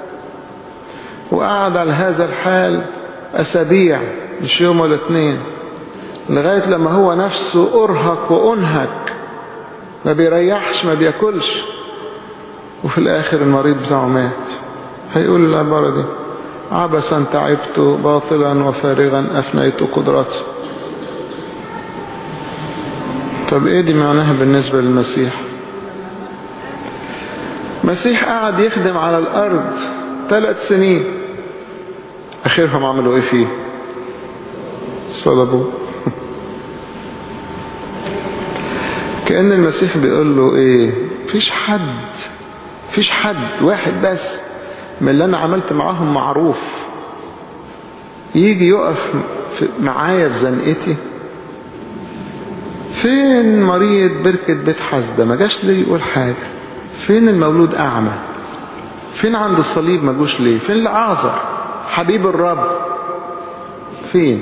[SPEAKER 1] وقعد على هذا الحال أسابيع مش يوم ولا اتنين لغاية لما هو نفسه أرهق وأنهك ما بيريحش ما بياكلش وفي الآخر المريض بتاعه مات هيقول العبارة دي عبسا تعبت باطلا وفارغا أفنيت قدرتي طب ايه دي معناها بالنسبة للمسيح مسيح قعد يخدم على الأرض ثلاث سنين أخيرهم عملوا ايه فيه صلبوا كأن المسيح بيقول له ايه فيش حد فيش حد واحد بس من اللي انا عملت معاهم معروف يجي يقف معايا في زنقتي فين مريض بركة بيت حسدة ما جاش ليه يقول حاجة فين المولود أعمى فين عند الصليب ما جوش ليه فين العازر حبيب الرب فين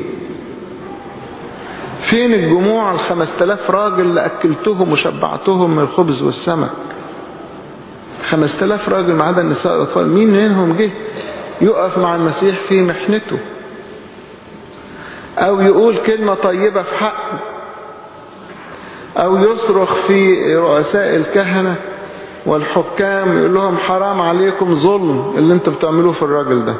[SPEAKER 1] فين الجموع الخمس تلاف راجل اللي أكلتهم وشبعتهم من الخبز والسمك خمس تلاف راجل ما عدا النساء والأطفال مين منهم جه يقف مع المسيح في محنته أو يقول كلمة طيبة في حقه أو يصرخ في رؤساء الكهنة والحكام يقول لهم حرام عليكم ظلم اللي انتوا بتعملوه في الراجل ده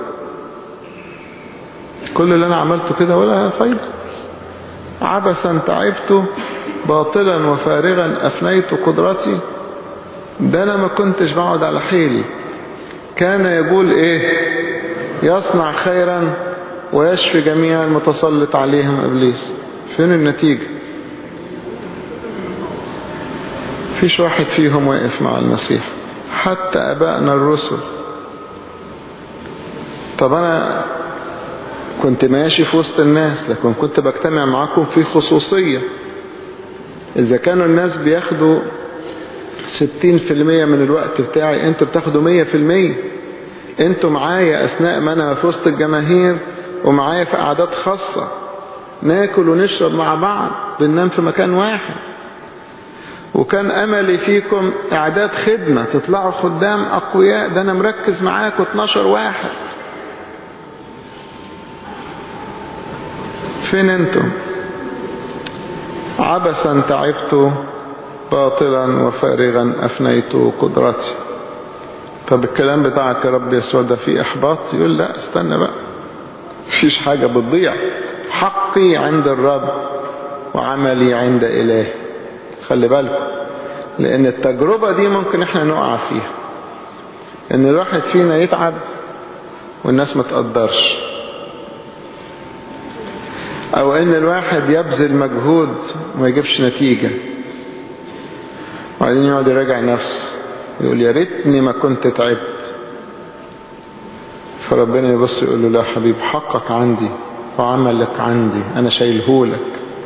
[SPEAKER 1] كل اللي انا عملته كده ولا فايدة عبثا تعبت باطلا وفارغا افنيت قدرتي ده انا ما كنتش بقعد على حيلي كان يقول ايه يصنع خيرا ويشفي جميع المتسلط عليهم ابليس فين النتيجة فيش واحد فيهم واقف مع المسيح حتى أبائنا الرسل طب أنا كنت ماشي في وسط الناس لكن كنت بجتمع معاكم في خصوصية إذا كانوا الناس بياخدوا ستين في المية من الوقت بتاعي انتوا بتاخدوا مية في المية انتوا معايا أثناء ما أنا في وسط الجماهير ومعايا في أعداد خاصة ناكل ونشرب مع بعض بننام في مكان واحد وكان أملي فيكم إعداد خدمة تطلعوا خدام أقوياء ده أنا مركز معاكم 12 واحد فين انتم عبثا تعبت باطلا وفارغا أفنيت قدرتي طب الكلام بتاعك يا رب يسوع ده فيه إحباط يقول لا استنى بقى مفيش حاجة بتضيع حقي عند الرب وعملي عند إله خلي بالكم لأن التجربة دي ممكن احنا نقع فيها ان الواحد فينا يتعب والناس ما تقدرش او ان الواحد يبذل مجهود وما يجيبش نتيجة وبعدين يقعد يراجع نفسه يقول يا ريتني ما كنت تعبت فربنا يبص يقول له لا حبيب حقك عندي وعملك عندي انا شايلهولك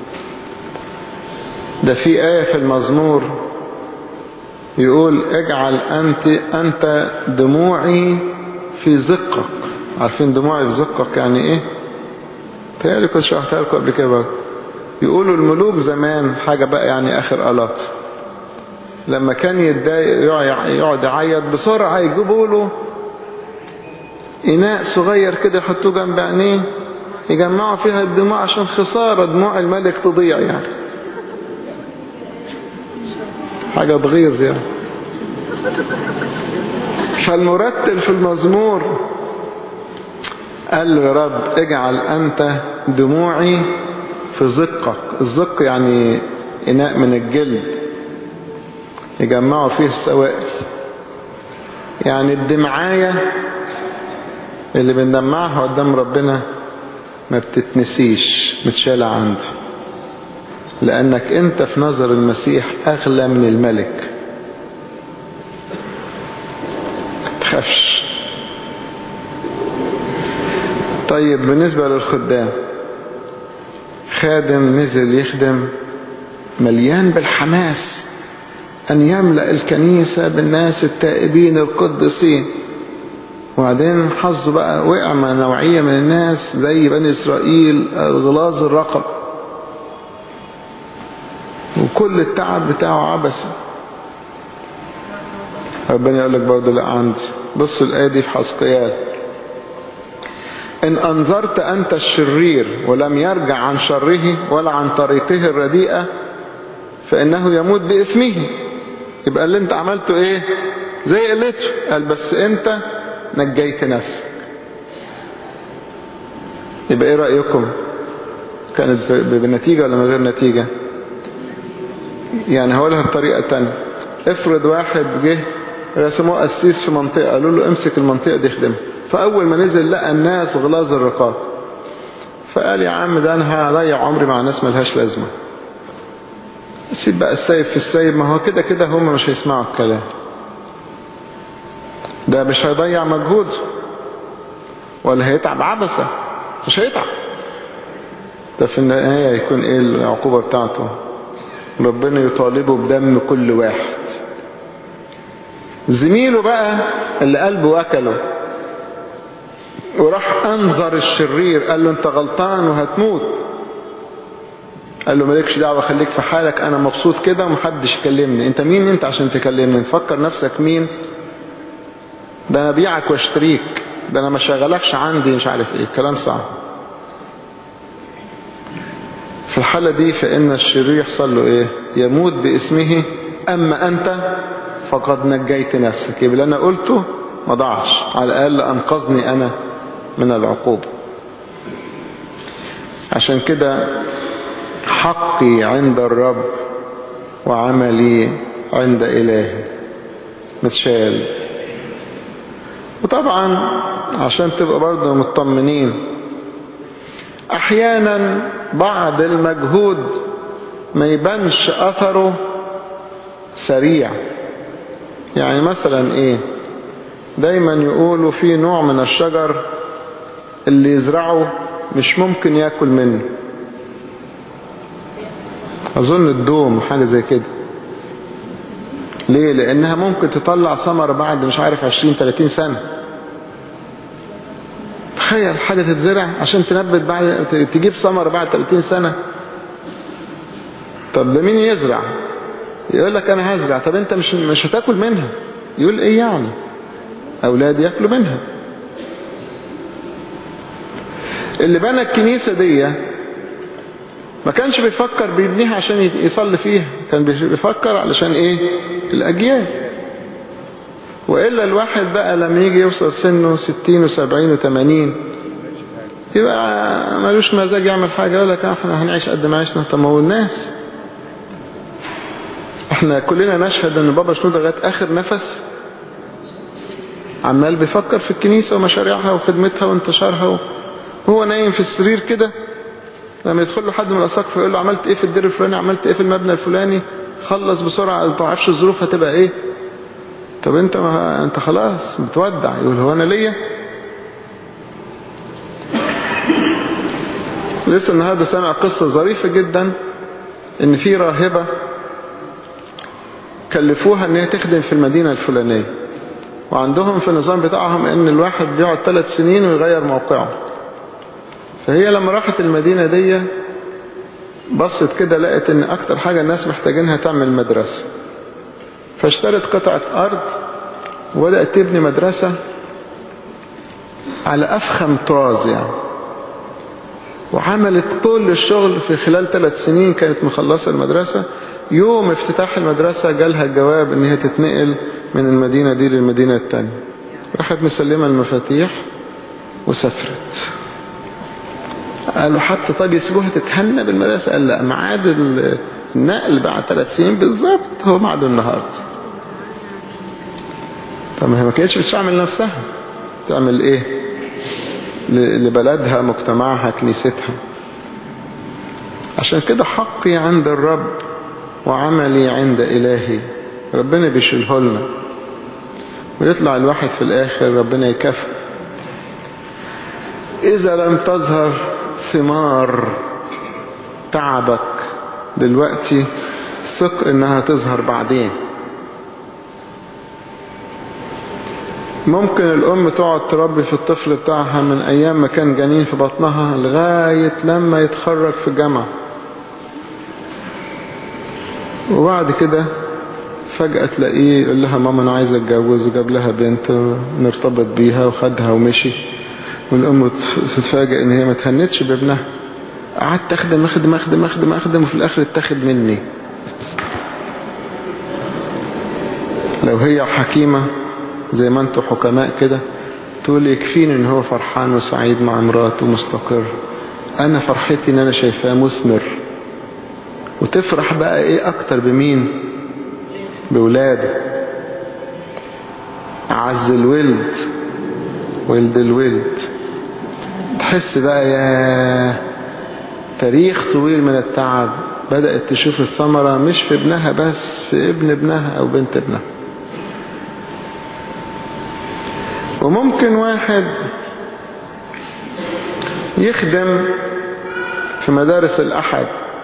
[SPEAKER 1] ده في آية في المزمور يقول اجعل أنت, أنت دموعي في زقك عارفين دموعي في زقك يعني ايه تهيألي كنت شرحتها لكم قبل كده يقولوا الملوك زمان حاجة بقى يعني آخر قلاط لما كان يتضايق يقعد يعيط بسرعة يجيبوا له إناء صغير كده يحطوه جنب عينيه يجمعوا فيها الدموع عشان خسارة دموع الملك تضيع يعني حاجة تغيظ يعني فالمرتل في المزمور قال له يا رب اجعل أنت دموعي في زقك الزق يعني إناء من الجلد يجمعوا فيه السوائل يعني الدمعاية اللي بندمعها قدام ربنا ما بتتنسيش متشالة عنده لأنك أنت في نظر المسيح أغلى من الملك تخافش طيب بالنسبة للخدام خادم نزل يخدم مليان بالحماس أن يملأ الكنيسة بالناس التائبين القدسين وبعدين حظه بقى وقع مع نوعية من الناس زي بني إسرائيل الغلاظ الرقب وكل التعب بتاعه عبث ربنا يقول لك برضه لا عندي بص الآية دي في حسقيال إن أنظرت أنت الشرير ولم يرجع عن شره ولا عن طريقه الرديئة فإنه يموت بإثمه يبقى اللي انت عملته ايه زي قلته قال بس انت نجيت نفسك يبقى ايه رأيكم كانت بنتيجة ولا من غير نتيجة يعني هقولها بطريقة تانية افرض واحد جه رسموه قسيس في منطقة قالوا له امسك المنطقة دي خدمها فأول ما نزل لقى الناس غلاظ الرقاب فقال يا عم ده انا هضيع عمري مع ناس ملهاش لازمة سيب بقى السايب في السايب ما هو كده كده هم مش هيسمعوا الكلام ده مش هيضيع مجهود ولا هيتعب عبثة مش هيتعب ده في النهاية يكون ايه العقوبة بتاعته ربنا يطالبه بدم كل واحد زميله بقى اللي قلبه وكله وراح انظر الشرير قال له انت غلطان وهتموت قال له مالكش دعوة خليك في حالك انا مبسوط كده ومحدش يكلمني انت مين انت عشان تكلمني تفكر نفسك مين ده انا بيعك واشتريك ده انا ما شغلكش عندي مش عارف ايه كلام صعب في الحالة دي فإن الشرير يحصل له إيه يموت باسمه أما أنت فقد نجيت نفسك يبقى اللي أنا قلته ما ضاعش على الأقل أنقذني أنا من العقوبة عشان كده حقي عند الرب وعملي عند إلهي متشال وطبعا عشان تبقى برضه مطمنين احيانا بعض المجهود ما يبانش اثره سريع يعني مثلا ايه دايما يقولوا في نوع من الشجر اللي يزرعه مش ممكن ياكل منه اظن الدوم حاجة زي كده ليه لانها ممكن تطلع ثمر بعد مش عارف 20 30 سنة تخيل حاجة تتزرع عشان تنبت بعد تجيب ثمر بعد 30 سنة طب ده مين يزرع يقول لك انا هزرع طب انت مش مش هتاكل منها يقول ايه يعني اولادي ياكلوا منها اللي بنى الكنيسة دي ما كانش بيفكر بيبنيها عشان يصلي فيها كان بيفكر علشان ايه الأجيال وإلا الواحد بقى لما يجي يوصل سنه ستين وسبعين وثمانين يبقى ملوش مزاج يعمل حاجة يقول لك احنا هنعيش قد ما عشنا طب ما هو الناس احنا كلنا نشهد ان بابا شنودة لغاية اخر نفس عمال بيفكر في الكنيسة ومشاريعها وخدمتها وانتشارها وهو نايم في السرير كده لما يدخل له حد من الاساقفه يقول له عملت ايه في الدير الفلاني عملت ايه في المبنى الفلاني خلص بسرعة ما تعرفش الظروف هتبقى ايه طب انت ما انت خلاص بتودع يقول هو انا ليا لسه النهارده سامع قصة ظريفة جدا ان في راهبة كلفوها ان هي تخدم في المدينة الفلانية وعندهم في النظام بتاعهم ان الواحد بيقعد ثلاث سنين ويغير موقعه فهي لما راحت المدينة دي بصت كده لقت ان اكتر حاجة الناس محتاجينها تعمل مدرسة فاشترت قطعة ارض وبدأت تبني مدرسة على افخم طراز يعني وعملت كل الشغل في خلال ثلاث سنين كانت مخلصة المدرسة يوم افتتاح المدرسة جالها الجواب ان هي تتنقل من المدينة دي للمدينة التانية راحت مسلمة المفاتيح وسافرت قالوا حتى طب يسيبوها تتهنى بالمدرسة قال لا ميعاد النقل بعد ثلاث سنين بالظبط هو ميعاده النهاردة طب ما هي ما كانتش بتعمل نفسها تعمل ايه لبلدها مجتمعها كنيستها عشان كده حقي عند الرب وعملي عند إلهي ربنا بيشيله لنا ويطلع الواحد في الآخر ربنا يكافئ إذا لم تظهر ثمار تعبك دلوقتي ثق إنها تظهر بعدين ممكن الأم تقعد تربي في الطفل بتاعها من أيام ما كان جنين في بطنها لغاية لما يتخرج في الجامعة وبعد كده فجأة تلاقيه يقول لها ماما أنا عايز أتجوز وجاب لها بنت نرتبط بيها وخدها ومشي والأم تتفاجئ إن هي ما تهنتش بابنها قعدت أخدم أخدم أخدم أخدم أخدم وفي الآخر اتاخد مني لو هي حكيمة زي ما انتوا حكماء كده تقول يكفيني ان هو فرحان وسعيد مع مراته مستقر انا فرحتي ان انا شايفاه مثمر وتفرح بقى ايه اكتر بمين بولاده عز الولد ولد الولد تحس بقى يا تاريخ طويل من التعب بدأت تشوف الثمرة مش في ابنها بس في ابن ابنها او بنت ابنها وممكن واحد يخدم في مدارس الأحد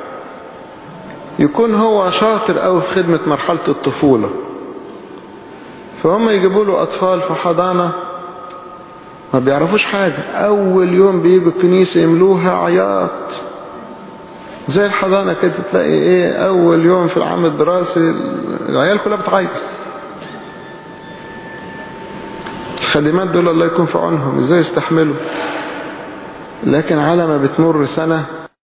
[SPEAKER 1] يكون هو شاطر أوي في خدمة مرحلة الطفولة فهم يجيبوا له أطفال في حضانة ما بيعرفوش حاجة أول يوم بيجوا الكنيسة يملوها عياط زي الحضانة كده تلاقي إيه أول يوم في العام الدراسي العيال كلها بتعيط الخادمات دول الله يكون في عونهم ازاي يستحملوا لكن على ما بتمر سنة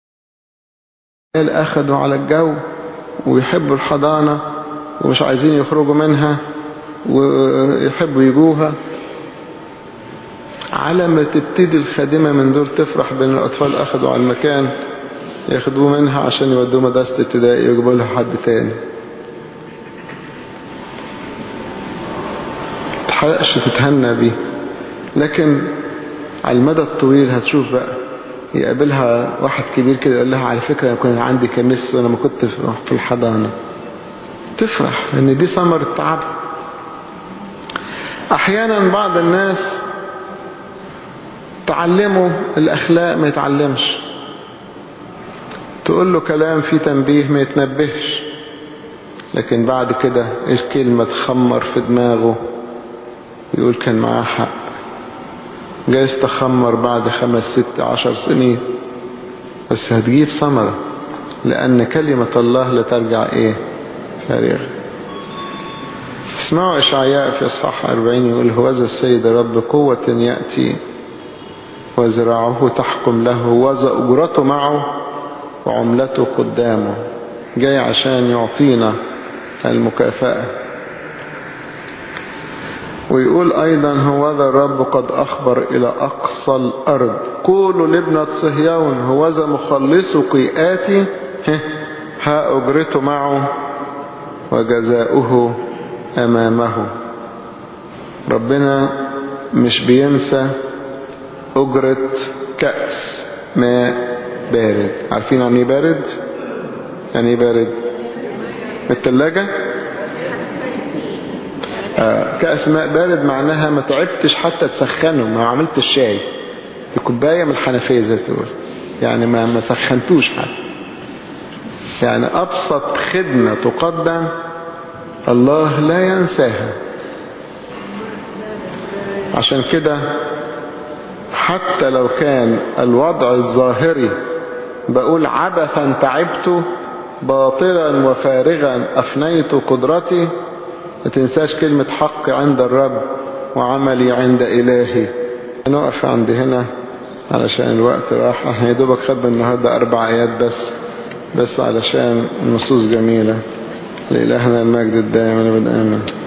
[SPEAKER 1] اخدوا على الجو ويحبوا الحضانة ومش عايزين يخرجوا منها ويحبوا يجوها على ما تبتدي الخادمة من دول تفرح بان الاطفال اخدوا على المكان ياخدوه منها عشان يودوه مدرسة ابتدائي ويجيبوا لها حد تاني تحرقش تتهنى بيه لكن على المدى الطويل هتشوف بقى يقابلها واحد كبير كده يقول لها على فكرة أنا كنت عندي كمس وأنا ما كنت في الحضانة تفرح ان دي ثمرة تعب احيانا بعض الناس تعلموا الاخلاق ما يتعلمش تقول له كلام فيه تنبيه ما يتنبهش لكن بعد كده الكلمة تخمر في دماغه يقول كان معاه حق جايز تخمر بعد خمس ست عشر سنين بس هتجيب ثمرة لأن كلمة الله لا ترجع إيه فارغة اسمعوا إشعياء في إصحاح 40 يقول هوذا السيد رب قوة يأتي وزراعه تحكم له وذا أجرته معه عملته قدامه جاي عشان يعطينا المكافأة ويقول أيضا هو ذا الرب قد أخبر إلى أقصى الأرض قولوا لابنة صهيون هو ذا مخلصك آتي ها أجرته معه وجزاؤه أمامه ربنا مش بينسى أجرة كأس ماء بارد عارفين يعني بارد يعني بارد التلاجة آه كأس ماء بارد معناها ما تعبتش حتى تسخنه ما عملتش شاي دي كوباية من الحنفية زي تقول يعني ما ما سخنتوش حتى يعني أبسط خدمة تقدم الله لا ينساها عشان كده حتى لو كان الوضع الظاهري بقول عبثا تعبت باطلا وفارغا أفنيت قدرتي ما تنساش كلمة حق عند الرب وعملي عند إلهي نقف عند هنا علشان الوقت راح احنا يا دوبك خدنا النهاردة أربع آيات بس بس علشان النصوص جميلة لإلهنا المجد الدائم ونبدأ آمين